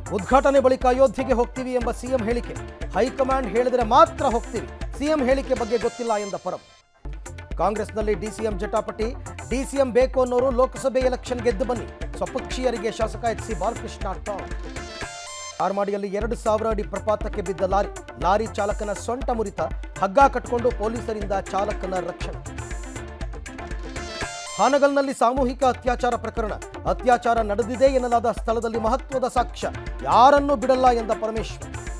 ಉದ್ಘಾಟನೆ ಬಳಿಕ ಅಯೋಧ್ಯೆಗೆ ಹೋಗ್ತೀವಿ ಎಂಬ ಸಿಎಂ ಹೇಳಿಕೆ ಹೈಕಮಾಂಡ್ ಹೇಳಿದರೆ ಮಾತ್ರ ಹೋಗ್ತೀವಿ ಸಿಎಂ ಹೇಳಿಕೆ ಬಗ್ಗೆ ಗೊತ್ತಿಲ್ಲ ಎಂದ ಪರಂ ಕಾಂಗ್ರೆಸ್ನಲ್ಲಿ ಡಿಸಿಎಂ ಜಟಾಪಟಿ ಡಿಸಿಎಂ ಬೇಕು ಅನ್ನೋರು ಲೋಕಸಭೆ ಎಲೆಕ್ಷನ್ ಗೆದ್ದು ಬನ್ನಿ ಸ್ವಪಕ್ಷೀಯರಿಗೆ ಶಾಸಕ ಎಚ್ ಸಿ ಬಾಲಕೃಷ್ಣ ಟಾಂಗ್ ಆರ್ಮಾಡಿಯಲ್ಲಿ ಎರಡು ಸಾವಿರ ಅಡಿ ಪ್ರಪಾತಕ್ಕೆ ಬಿದ್ದ ಲಾರಿ ಲಾರಿ ಚಾಲಕನ ಸೊಂಟ ಮುರಿತ ಹಗ್ಗ ಕಟ್ಟಿಕೊಂಡು ಪೊಲೀಸರಿಂದ ಚಾಲಕನ ರಕ್ಷಣೆ ಹಾನಗಲ್ನಲ್ಲಿ ಸಾಮೂಹಿಕ ಅತ್ಯಾಚಾರ ಪ್ರಕರಣ ಅತ್ಯಾಚಾರ ನಡೆದಿದೆ ಎನ್ನಲಾದ ಸ್ಥಳದಲ್ಲಿ ಮಹತ್ವದ ಸಾಕ್ಷ್ಯ ಯಾರನ್ನೂ ಬಿಡಲ್ಲ ಎಂದ ಪರಮೇಶ್ವರ್